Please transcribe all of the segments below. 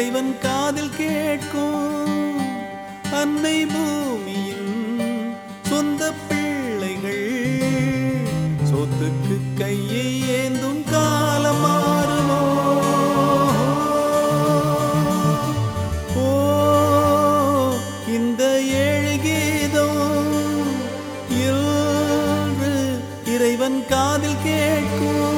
இறைவன் காதில் கேட்கும் அன்னை பூமியின் சொந்த பிள்ளைகள் சொத்துக்கு கையை ஏந்தும் காலம் மாறுமோ ஓ இந்த ஏழு கீதம் இன்று இறைவன் காதில் கேட்கும்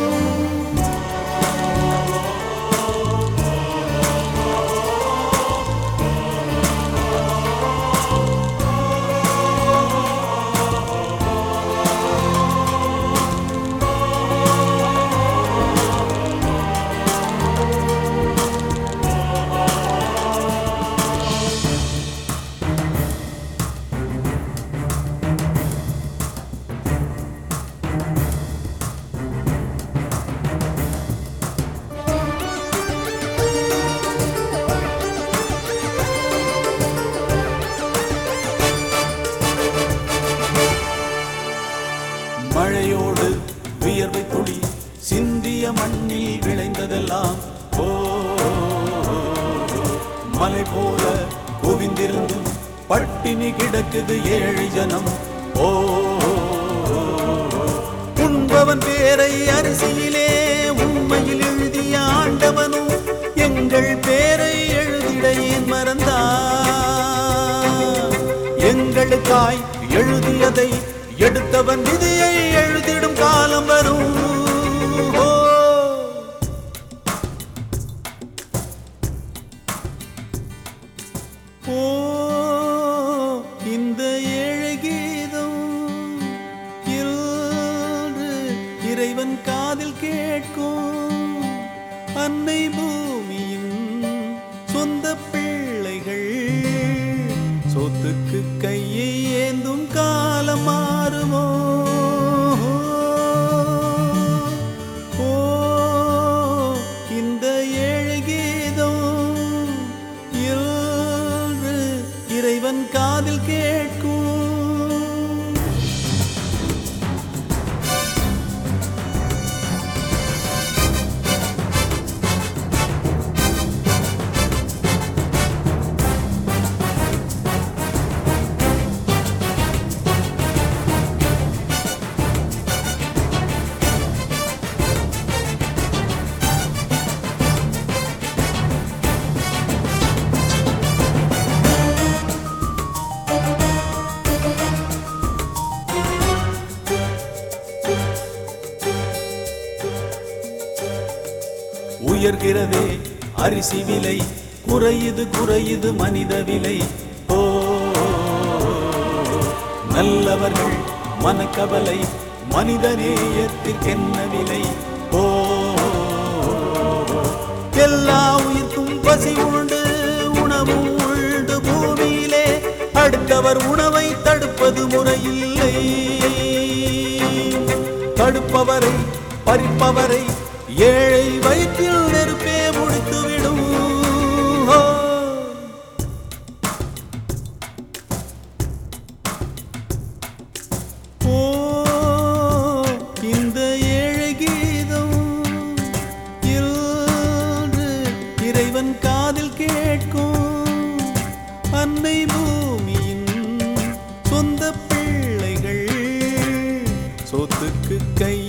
மழையோடு வியர்வை துளி சிந்திய மண்ணில் விளைந்ததெல்லாம் ஓ மலை போல குவிந்திருந்தும் பட்டினி கிடக்குது ஏழை ஜனம் ஓ உண்பவன் பேரை அரிசியிலே உண்மையில் எழுதிய ஆண்டவனும் எங்கள் பேரை எழுதிட ஏன் மறந்தார் எங்களுக்காய் எழுதியதை எடுத்தவன் விதியை எழுதிடும் காலம் வரும் ஓ. ஓ இந்த ஏழை கீதம் இன்று இறைவன் காதில் கேட்கும் அன்னை பூமியின் சொந்த பிள்ளைகள் சொத்துக்கு கையை ஏந்தும் காலம் மாறுமோ ஓ இந்த ஏழு கீதம் இன்று இறைவன் காதில் கேட்கும் உயர்கிறதே அரிசி விலை குறையுது குறையுது மனித விலை ஓ நல்லவர்கள் மனக்கவலை மனிதநேயத்திற்கென்ன விலை ஓ எல்லா உயிர்க்கும் பசி உண்டு உணவும் உண்டு பூமியிலே அடுத்தவர் உணவை தடுப்பது முறையில்லை தடுப்பவரை பறிப்பவரை ஏழை வயிற்றில் நெருப்பே முடித்துவிடும் ஓ. ஓ இந்த ஏழை கீதம் இன்று இறைவன் காதில் கேட்கும் அன்னை பூமியின் சொந்த பிள்ளைகள் சொத்துக்கு கை